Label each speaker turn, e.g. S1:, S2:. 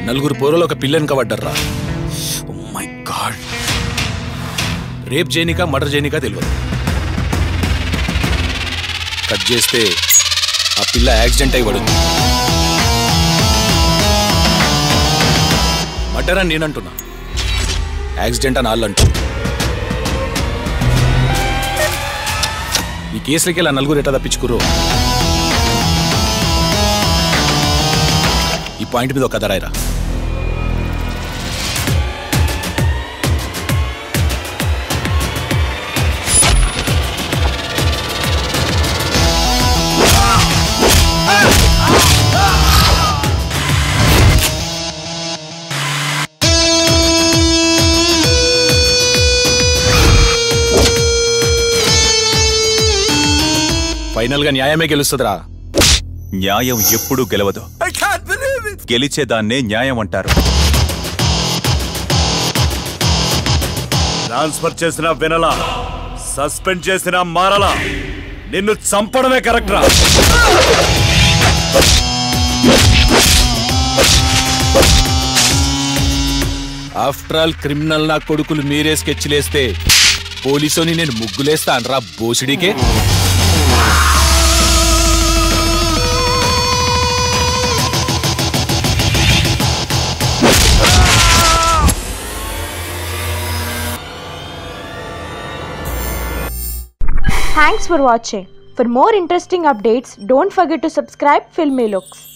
S1: నలుగురు పోరలు ఒక పిల్లని కబడ్డర్రా మై గాడ్ రేప్ చేయనిక మర్డర్ చేయనిక తెలియదు కట్ చేస్తే ఆ పిల్ల యాక్సిడెంట్ అయి పడుంది మర్డర్ అని నేనంటున్నా యాక్సిడెంట్ అని వాళ్ళు అంటున్నా ఈ కేసులకి ఇలా నలుగురు ఎట్లా తప్పించుకురు ఈ పాయింట్ మీద ఒక కథ రాయరా ఫైనల్ గా న్యాయమే గెలుస్తుందిరా
S2: న్యాయం ఎప్పుడూ గెలవదు గెలిచేదాన్నే న్యాయం అంటారు
S3: ట్రాన్స్ఫర్ చేసిన వినలా సస్పెండ్ చేసిన మారలా నిన్ను చంపడమే కరెక్ట్ రా
S1: ఆఫ్టర్ ఆల్ క్రిమినల్ నా కొడుకులు మీరే స్కెచ్లేస్తే పోలీసుని నేను ముగ్గులేస్తా అనరా బోసిడికే
S4: Thanks for watching. For more interesting updates, don't forget to subscribe Filmy Looks.